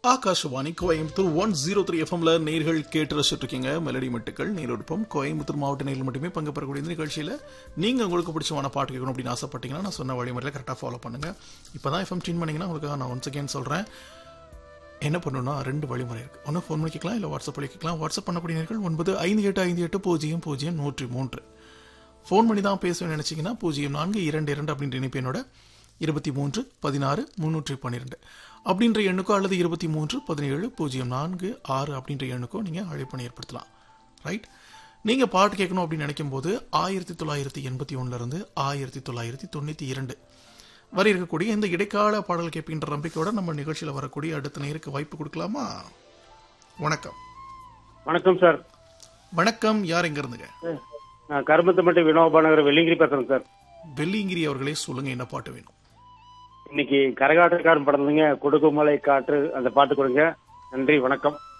Akashvani Coimbatore one zero three எஃப்எம்ல நேர்கள் கேட்டு ரசிச்சுட்டு இருக்கீங்க மெலடி மெட்டுக்கள் நேரொடுப்பம் கோயம்புத்தூர் மாவட்ட நேரில் மட்டுமே பங்கு பெறக்கூடிய இந்த நிகழ்ச்சியில நீங்க உங்களுக்கு பிடிச்சமான பாட்டு கேட்கணும் அப்படின்னு ஆசைப்பட்டீங்கன்னா நான் சொன்ன வழிமுறையில கரெக்டாக ஃபாலோ பண்ணுங்க இப்பதான் எஃப்எம் டியூன் பண்ணீங்கன்னா உங்களுக்கு நான் ஒன்ஸ் அகேன் சொல்றேன் என்ன பண்ணணும்னா ரெண்டு வழிமுறை இருக்கு ஒன்று ஃபோன் பண்ணி கேட்கலாம் இல்லை வாட்ஸ்அப் பண்ணி கேட்கலாம் வாட்ஸ்அப் பண்ணக்கூடிய நேர்கள் ஒன்பது ஐந்து எட்டு ஐந்து எட்டு பூஜ்ஜியம் பூஜ்ஜியம் நூற்றி மூன்று ஃபோன் பண்ணி தான் பேசணும்னு நினைச்சீங்கன்னா பூஜ்ஜியம் நான்கு இரண்டு இரண்டு அப்படின்ற இணைப்பு என்னோட இருபத்தி மூன்று பதினாறு முன்னூற்றி பன்னிரெண்டு அப்படின்ற எண்ணுக்கோ அல்லது இருபத்தி மூன்று பதினேழு பூஜ்ஜியம் நான்கு ஆறு அப்படின்ற எண்ணுக்கோ நீங்கள் அழைப்பணி ஏற்படுத்தலாம் ரைட் நீங்கள் பாட்டு கேட்கணும் அப்படின்னு நினைக்கும் போது ஆயிரத்தி தொள்ளாயிரத்தி எண்பத்தி ஒன்றுலேருந்து ஆயிரத்தி தொள்ளாயிரத்தி தொண்ணூற்றி இரண்டு வரை இருக்கக்கூடிய இந்த இடைக்கால பாடல் கேட்பின்ற நம்பிக்கையோட நம்ம நிகழ்ச்சியில் வரக்கூடிய அடுத்த நேருக்கு வாய்ப்பு கொடுக்கலாமா வணக்கம் வணக்கம் சார் வணக்கம் யார் எங்க இருந்துங்க நான் கருமத்தம்பட்டி வினோபாநகர் வெள்ளிங்கிரி பேசுறேன் சார் வெள்ளிங்கிரி அவர்களே சொல்லுங்க என்ன பாட்டு வேணும் இன்னைக்கு கரகாட்டக்காரன் படத்துலங்க கொடுக்குமலை காற்று அந்த பாட்டு கொடுங்க நன்றி வணக்கம்